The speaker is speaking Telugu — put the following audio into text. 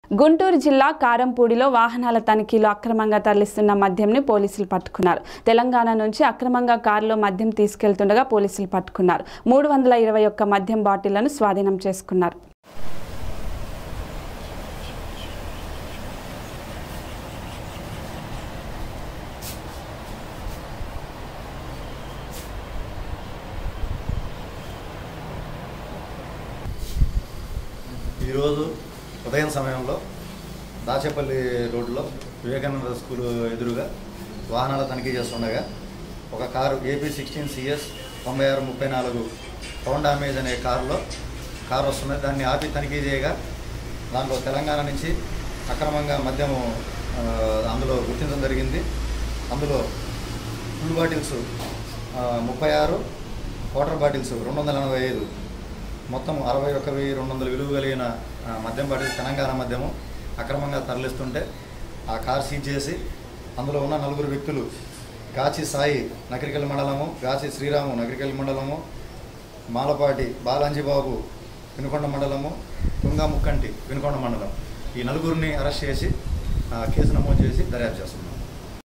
గుంటూరు జిల్లా కారంపూడిలో వాహనాల తనిఖీలో అక్రమంగా తరలిస్తున్న మద్యంని పోలీసులు పట్టుకున్నారు తెలంగాణ నుంచి అక్రమంగా కారులో మద్యం తీసుకెళ్తుండగా పోలీసులు పట్టుకున్నారు మూడు వందల ఇరవై ఒక్క మద్యం బాటిళ్లను స్వాధీనం చేసుకున్నారు ఈరోజు ఉదయం సమయంలో దాచేపల్లి రోడ్లో వివేకానంద స్కూల్ ఎదురుగా వాహనాల తనిఖీ చేస్తుండగా ఒక కారు ఏపీ సిక్స్టీన్ సిఎస్ తొంభై ఆరు ముప్పై నాలుగు పౌండ్ డామేజ్ అనే కారులో కారు వస్తున్నది దాన్ని ఆపి తనిఖీ చేయగా దాంట్లో తెలంగాణ నుంచి అక్రమంగా మద్యము ఆ, అందులో గుర్తించడం జరిగింది అందులో ఫుల్ బాటిల్స్ ఆ, ముప్పై ఆరు వాటర్ బాటిల్స్ రెండు వందల ఎనభై ఐదు మొత్తం అరవై ఒక్క వెయ్యి రెండు వందల విలువ కలిగిన ఆ, మద్యం బాటిల్ తెలంగాణ మద్యము అక్రమంగా తరలిస్తుంటే ఆ కార్ సీజ్ చేసి అందులో ఉన్న నలుగురు వ్యక్తులు గాచి సాయి నకరికల్ మండలము గాచి శ్రీరాము నకరికల్ మండలము మాలపాటి బాలాంజీబాబు వినుకొండ మండలము తుంగా ముక్కంటి వినుకొండ మండలం ఈ నలుగురిని అరెస్ట్ చేసి ఆ, కేసు నమోదు చేసి దర్యాప్తు చేస్తున్నాం